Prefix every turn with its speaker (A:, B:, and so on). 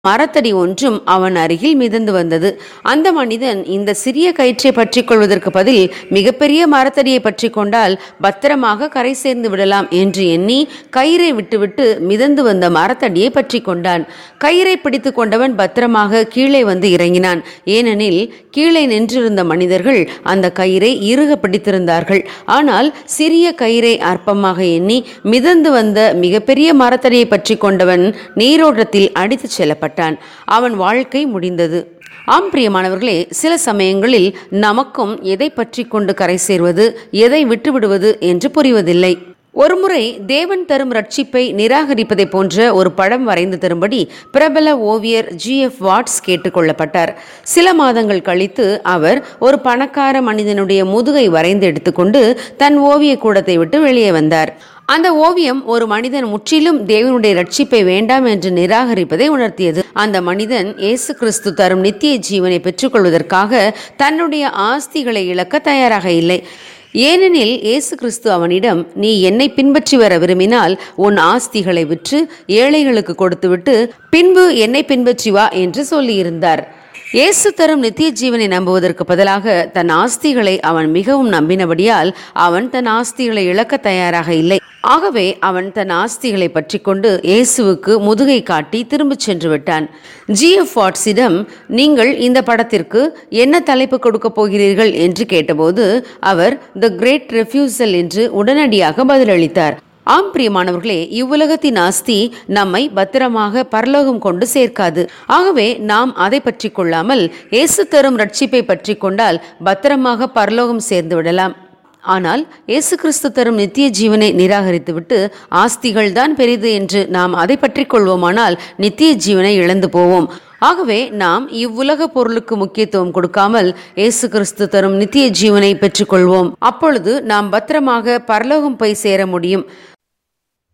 A: மரத்தடி ஒன்றும் அவன் அருகில் மிதந்து வந்தது அந்த மனிதன் இந்த சிறிய கயிற்றை பற்றிக் கொள்வதற்கு பதில் மிகப்பெரிய மரத்தடியை பற்றி கொண்டால் பத்திரமாக கரை சேர்ந்து விடலாம் என்று எண்ணி கயிறை விட்டுவிட்டு மிதந்து வந்த மரத்தடியை பற்றி கொண்டான் கயிறை பிடித்து கொண்டவன் பத்திரமாக கீழே வந்து இறங்கினான் ஏனெனில் கீழே நின்றிருந்த மனிதர்கள் அந்த கயிறை இறுக பிடித்திருந்தார்கள் ஆனால் சிறிய கயிறை அற்பமாக எண்ணி மிதந்து வந்த மிகப்பெரிய மரத்தடியை பற்றி கொண்டவன் நீரோட்டத்தில் அடித்துச் செல்லப்பட்டான் அவன் வாழ்க்கை முடிந்தது ஆம் பிரியமானவர்களே சில சமயங்களில் நமக்கும் எதை பற்றி கொண்டு கரை சேர்வது எதை விட்டுவிடுவது என்று புரிவதில்லை ஒருமுறை தேவன் தரும் ரட்சிப்பை நிராகரிப்பதை போன்ற ஒரு படம் வரைந்து தரும்படி பிரபல ஓவியர் ஜி எஃப் வாட்ஸ் கேட்டுக்கொள்ளப்பட்டார் சில மாதங்கள் கழித்து அவர் ஒரு பணக்கார மனிதனுடைய முதுகை வரைந்து எடுத்துக்கொண்டு தன் ஓவிய கூடத்தை விட்டு வெளியே வந்தார் அந்த ஓவியம் ஒரு மனிதன் முற்றிலும் தேவனுடைய ரட்சிப்பை வேண்டாம் என்று நிராகரிப்பதை உணர்த்தியது அந்த மனிதன் இயேசு கிறிஸ்து தரும் நித்திய ஜீவனை பெற்றுக்கொள்வதற்காக தன்னுடைய ஆஸ்திகளை இழக்க தயாராக இல்லை ஏனெனில் இயேசு கிறிஸ்து அவனிடம் நீ என்னை பின்பற்றி வர விரும்பினால் உன் ஆஸ்திகளை விற்று ஏழைகளுக்கு கொடுத்துவிட்டு பின்பு என்னை பின்பற்றி வா என்று சொல்லியிருந்தார் இயேசு தரும் நித்திய ஜீவனை நம்புவதற்கு பதிலாக தன் ஆஸ்திகளை அவன் மிகவும் நம்பினபடியால் அவன் தன் ஆஸ்திகளை இழக்க தயாராக இல்லை ஆகவே அவன் தன் ஆஸ்திகளை பற்றி கொண்டு இயேசுவுக்கு முதுகை காட்டி திரும்பிச் சென்று விட்டான் ஜி எஃப் வாட்ஸிடம் நீங்கள் இந்த படத்திற்கு என்ன தலைப்பு கொடுக்கப் போகிறீர்கள் என்று கேட்டபோது அவர் த கிரேட் ரெஃப்யூசல் என்று உடனடியாக பதிலளித்தார் ஆம் பிரியமானவர்களே இவ்வுலகத்தின் ஆஸ்தி நம்மை பத்திரமாக பரலோகம் கொண்டு சேர்க்காது ஆகவே நாம் அதை பற்றி கொள்ளாமல் இயேசு தரும் ரட்சிப்பை பற்றி கொண்டால் பத்திரமாக பரலோகம் சேர்ந்து விடலாம் ஆனால் இயேசு கிறிஸ்து தரும் நித்திய ஜீவனை நிராகரித்துவிட்டு ஆஸ்திகள் தான் பெரிது என்று நாம் அதை பற்றி கொள்வோமானால் நித்திய ஜீவனை இழந்து போவோம் ஆகவே நாம் இவ்வுலக பொருளுக்கு முக்கியத்துவம் கொடுக்காமல் இயேசு கிறிஸ்து தரும் நித்திய ஜீவனை பெற்றுக்கொள்வோம் அப்பொழுது நாம் பத்திரமாக பரலோகம் போய் சேர முடியும்